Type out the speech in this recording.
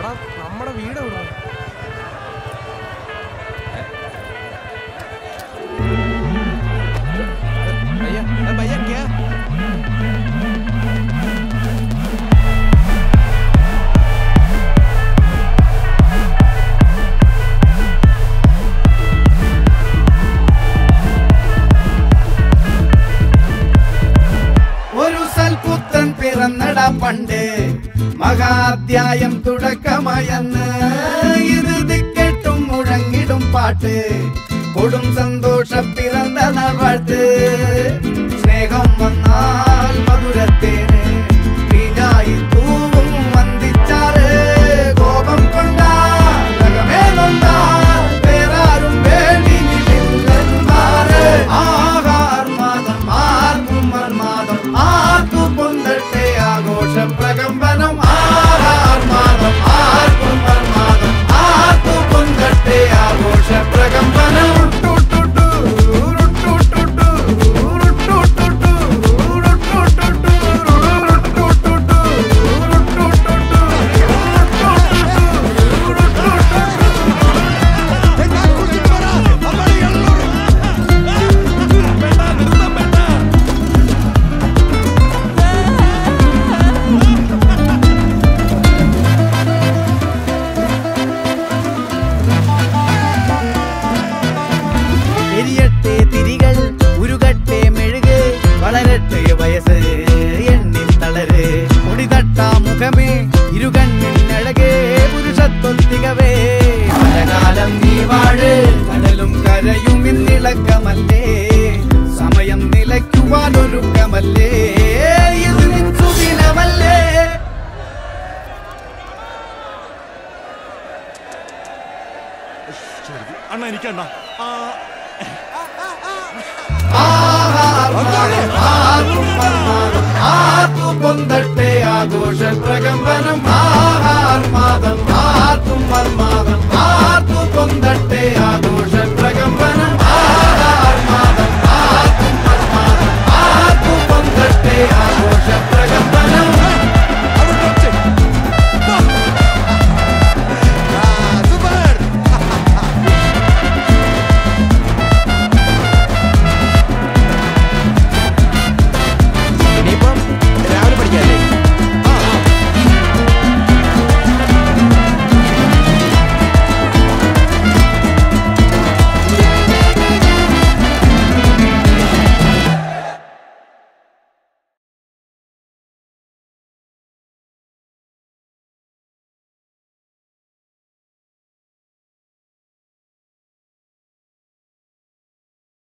എടാ നമ്മുടെ വീട് എവിടെ भैया अरे भैया क्या ഒരു സൽപുത്രൻ പിറന്നട പണ്ട് മഹാധ്യായം തുടക്കമയന്ന് ഇത് ദിക്കെട്ടും മുഴങ്ങിടും പാട്ട് കൊടും സന്തോഷ പിറന്ന നാൾ വാഴ്ത്ത് സ്നേഹം വന്നാൽ മധുരത്തേന് തീഞ്ഞായി തൂവും വന്ദിച്ചാറ് കോപം കൊണ്ടാൽ നഖമേ നൊന്താൽ വേറാരും വേണ്ടിയില്ലെന്മാറ് ആഹാർമാദം ആർക്കും മന്മാദം ആർക്കു പൊന്തട്ടെ ആഘോഷ പ്രകമ്പനം ആഹാർമാദം ആർക്കും മന്മാദം ആർക്കു പൊന്തട്ടെ ആഘോഷ പ്രകമ്പനം ഉട്ടുട്ടുട്ടു, ഉരുട്ടുട്ടുട്ടു, ഉരുട്ടുട്ടുട്ടു, ഉരുട്ടുട്ടുട്ടു, ഉരുട്ടുട്ടുട്ടു, ഉരുട്ടുട്ടുട്ടു, എരിയട്ടെ തിരികൾ ഉരുകട്ടെ മെഴുക് വളരട്ടെ വയസ്സ് എണ്ണിൽ തളര് മുടിതട്ടാ മുഖമേ ഇരുകണ്ണിൻ അഴകേ പുരുഷത്വത്തികവേ പലകാലം നീ വാഴ് കടലും കരയും ഇന്നിളക്കമല്ലേ സമയം നിലയ്ക്കുവാൻ ഒരുക്കമല്ലേ ഇത് നിൻ സുദിനമല്ലേ അണ്ണ എനിക്കണ്ണ ആർക്കും പൊന്തട്ടെ ആഘോഷ പ്രകമ്പനം